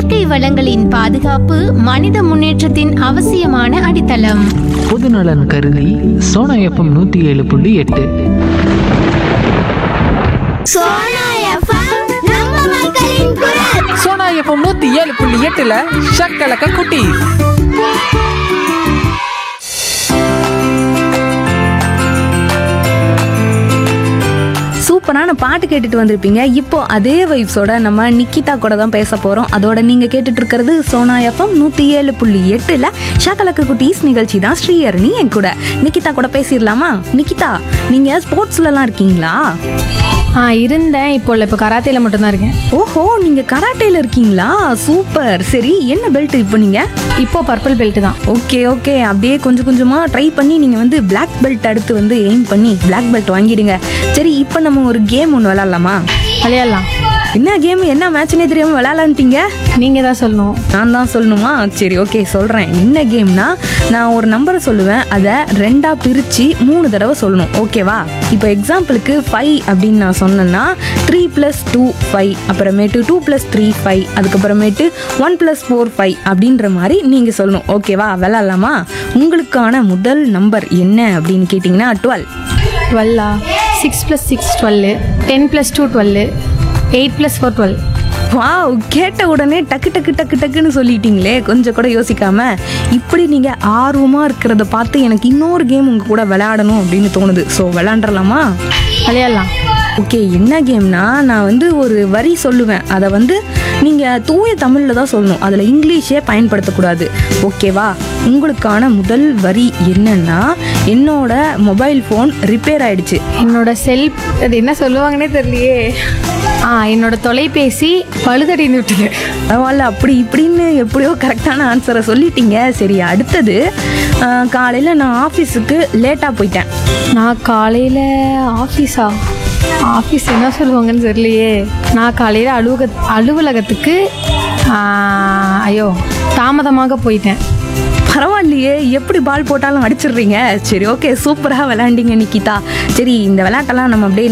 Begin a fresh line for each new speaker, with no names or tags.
இயற்கை வளங்களின் பாதுகாப்பு மனித முன்னேற்றத்தின் அவசியமான அடித்தளம்
பொதுநலன் கருதி சோனா எஃப்எம் நூற்றி ஏழு புள்ளி எட்டு
சோனா எஃப்எம் நூத்தி ஏழு புள்ளி எட்டுல ஷக்கலக்க குட்டி
சூப்பரான பாட்டு கேட்டுட்டு வந்திருப்பீங்க இப்போ அதே வைப்ஸோட நம்ம நிக்கிதா கூட தான் பேச போறோம் அதோட நீங்க கேட்டுட்டு இருக்கிறது சோனா எஃப்எம் நூத்தி ஏழு புள்ளி எட்டுல ஷாக்கலக்கு குட்டீஸ் நிகழ்ச்சி தான் ஸ்ரீஹரணி என் கூட நிக்கிதா கூட பேசிடலாமா நிக்கிதா நீங்க ஸ்போர்ட்ஸ்ல எல்லாம் இருக்கீங்களா
ஆ இருந்தேன் இப்போ இல்லை இப்போ கராத்தேல மட்டும்தான் இருக்கேன்
ஓஹோ நீங்க கராட்டேல இருக்கீங்களா சூப்பர் சரி என்ன பெல்ட் இப்போ நீங்க
இப்போ பர்பிள் பெல்ட் தான்
ஓகே ஓகே அப்படியே கொஞ்சம் கொஞ்சமா ட்ரை பண்ணி நீங்க வந்து Black பெல்ட் அடுத்து வந்து எய்ம் பண்ணி Black பெல்ட் வாங்கிடுங்க சரி இப்போ நம்ம ஒரு கேம் ஒன்று விளாட்லாமா
விளையாடலாம்
என்ன கேம் என்ன மேட்ச்னே தெரியாம விளையாடலான்ட்டீங்க
நீங்கள் தான் சொல்லணும்
நான் தான் சொல்லணுமா சரி ஓகே சொல்கிறேன் என்ன கேம்னா நான் ஒரு நம்பரை சொல்லுவேன் அதை ரெண்டாக பிரித்து மூணு தடவை சொல்லணும் ஓகேவா இப்போ எக்ஸாம்பிளுக்கு ஃபைவ் அப்படின்னு நான் சொன்னேன்னா த்ரீ ப்ளஸ் டூ ஃபைவ் அப்புறமேட்டு டூ ப்ளஸ் த்ரீ ஃபைவ் அதுக்கப்புறமேட்டு ஒன் ப்ளஸ் ஃபோர் ஃபைவ் அப்படின்ற மாதிரி நீங்கள் சொல்லணும் ஓகேவா விளாட்லாமா உங்களுக்கான முதல் நம்பர் என்ன அப்படின்னு கேட்டிங்கன்னா டுவெல்
டுவெல்லா six plus six twelve ten plus two twelve eight plus four twelve
wow கேட்ட உடனே டக்கு டக்கு டக்கு டக்குன்னு சொல்லிட்டீங்களே கொஞ்சம் கூட யோசிக்காம இப்படி நீங்க ஆர்வமா இருக்கிறத பார்த்து எனக்கு இன்னொரு கேம் உங்க கூட விளையாடணும் அப்படின்னு தோணுது ஸோ விளையாண்டுறலாமா
விளையாடலாம்
ஓகே என்ன கேம்னா நான் வந்து ஒரு வரி சொல்லுவேன் அதை வந்து நீங்க தூய தமிழ்ல தான் சொல்லணும் அதுல இங்கிலீஷே பயன்படுத்தக்கூடாது ஓகேவா உங்களுக்கான முதல் வரி என்னன்னா என்னோட மொபைல் ஃபோன் ரிப்பேர் ஆயிடுச்சு
என்னோட செல் அது என்ன சொல்லுவாங்கன்னே தெரியலையே ஆ என்னோட தொலைபேசி பழுதடைந்து விட்டது
பரவாயில்ல அப்படி இப்படின்னு எப்படியோ கரெக்டான ஆன்சரை சொல்லிட்டீங்க சரி அடுத்தது காலையில் நான் ஆஃபீஸுக்கு லேட்டாக போயிட்டேன்
நான் காலையில் ஆஃபீஸா ஆஃபீஸ் என்ன சொல்லுவாங்கன்னு தெரியலையே நான் காலையில் அலுவக அலுவலகத்துக்கு ஆ, ஐயோ தாமதமாக போயிட்டேன்
பரவாயில்லையே எப்படி பால் போட்டாலும் அடிச்சிடுறீங்க சரி ஓகே சூப்பராக விளையாண்டீங்க நிக்கிதா சரி இந்த விளையாட்டெல்லாம் நம்ம அப்படியே